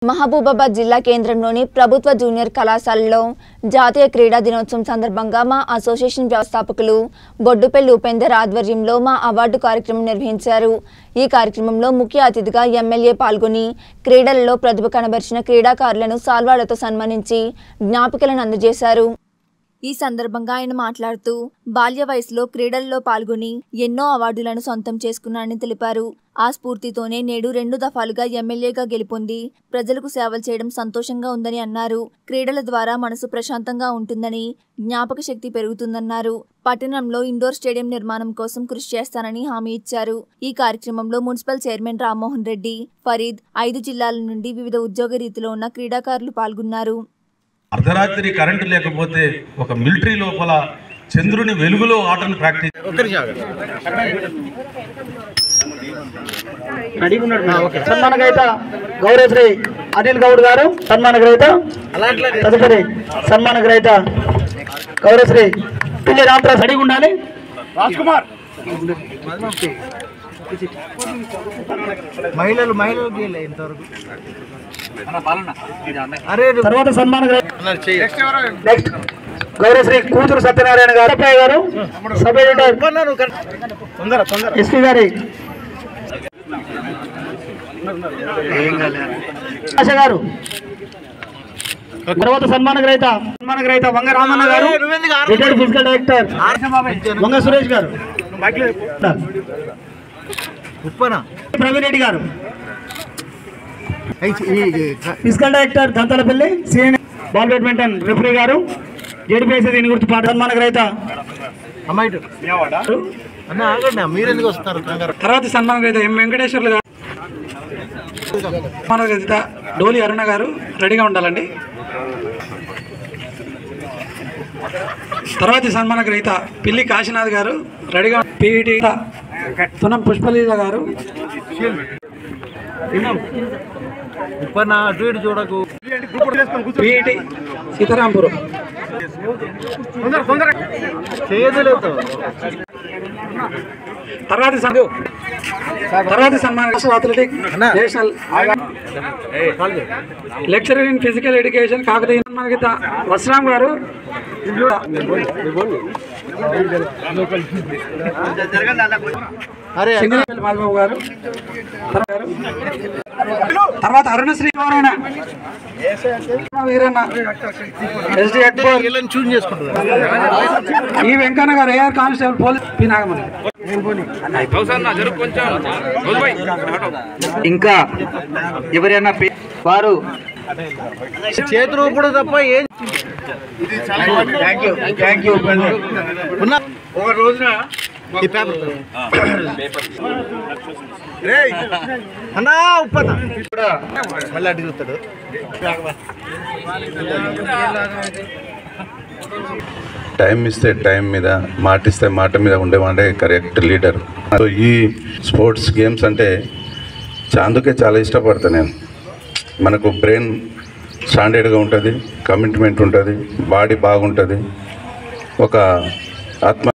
మహబూబాబాద్ జిల్లా కేంద్రంలోని ప్రభుత్వ జూనియర్ కళాశాలలో జాతీయ క్రీడా దినోత్సవం సందర్భంగా మా అసోసియేషన్ వ్యవస్థాపకులు బొడ్డుపల్లి ఉపేందర్ ఆధ్వర్యంలో మా అవార్డు కార్యక్రమం నిర్వహించారు ఈ కార్యక్రమంలో ముఖ్య అతిథిగా ఎమ్మెల్యే పాల్గొని క్రీడలలో ప్రతిభ కనబరిచిన క్రీడాకారులను సాల్వాలతో సన్మానించి జ్ఞాపికలను అందజేశారు ఈ సందర్భంగా ఆయన మాట్లాడుతూ బాల్య వయసులో క్రీడల్లో పాల్గొని ఎన్నో అవార్డులను సొంతం చేసుకున్నానని తెలిపారు ఆ స్ఫూర్తితోనే నేడు రెండు దఫాలుగా ఎమ్మెల్యేగా గెలుపొంది ప్రజలకు సేవలు చేయడం సంతోషంగా ఉందని అన్నారు క్రీడల ద్వారా మనసు ప్రశాంతంగా ఉంటుందని జ్ఞాపక శక్తి పెరుగుతుందన్నారు పట్టణంలో ఇండోర్ స్టేడియం నిర్మాణం కోసం కృషి చేస్తానని హామీ ఇచ్చారు ఈ కార్యక్రమంలో మున్సిపల్ చైర్మన్ రామ్మోహన్ రెడ్డి ఫరీద్ ఐదు జిల్లాల నుండి వివిధ ఉద్యోగ రీతిలో ఉన్న క్రీడాకారులు పాల్గొన్నారు అర్ధరాత్రి కరెంటు లేకపోతే ఒక మిలిటరీ లోపల చంద్రుని వెలుగులో ఆటను ప్రాక్టీస్ సన్మాన గ్రహీత గౌరవశ్రీ అనిల్ గౌడ్ గారు సన్మాన గ్రహీత తదుపరి సన్మాన గ్రహీత గౌరవశ్రీ పిల్లి రామప్రసాద్ అడిగి ఉండాలి మహిళలు మహిళలు గీయలే ఇంతవరకు అరే తర్వాత సన్మాన గ్రహీత నెక్స్ట్ గౌరవశ్రీ కూతురు సత్యనారాయణ గారు అప్పయ్య గారు సబ్ ఎడిటర్ తొందర తొందర ఎస్పీ గారి ఆశ గారు తర్వాత సన్మాన గ్రహీత సన్మాన గ్రహీత Vanga Ramanna garu retired physical director Vanga Suresh garu Uppana Praveen Reddy garu physical director Dantalapalli CN ball badminton referee garu JDPS దీని గురించి పాట సన్మాన గ్రహీత అమ్మాయి అన్న ఆగండి మీరెందుకు వస్తున్నారు కంగారు తర్వాత సన్మాన గ్రహీత ఎం వెంకటేశ్వర్లు గారు సన్మాన గ్రహీత డోలి అరుణ గారు రెడీగా ఉండాలండి తర్వాత సన్మాన గ్రహీత పిల్లి కాశీనాథ్ గారు రెడీగా పీఈటీ తునం పుష్పలీల గారు ఉప్పన అటు ఇటు చూడకు పీఈటీ సీతారాంపురం చేయలేదు తర్వాత సన్- తర్వాత సన్మాన national athletic national lecturer in physical education Kakatiya సన్మాన గ్రహీత వస్రామ్ గారు అరే సింగరపల్లి మాధబాబు గారు తర్వాత- తర్వాత అరుణశ్రీ నారాయణ వీరన్న ఎస్డి అక్బర్ వీళ్ళని చూజ్ చేసుకుంటారు ఈ Venkanna garu AR constable police P Nagamani ఇంకా ఎవరైనా పే- వారు చేతులు ఊపుడు తప్ప ఏం థ్యాంక్ యూ థ్యాంక్ యూ ఉన్న ఒక రోజున ఈ పేపర్ అన్నా ఉప్పన్న కూడా మళ్ళీ అడిగి చూస్తాడు టైం ఇస్తే టైం మీద మాట ఇస్తే మాట మీద ఉండేవాడే కరెక్ట్ లీడర్ సో ఈ స్పోర్ట్స్ గేమ్స్ అంటే చాందుకే చాలా ఇష్టపడతాను నేను మనకు బ్రెయిన్ స్టాండర్డ్గా ఉంటుంది కమిట్మెంట్ ఉంటుంది బాడీ బాగుంటుంది ఒక ఆత్మ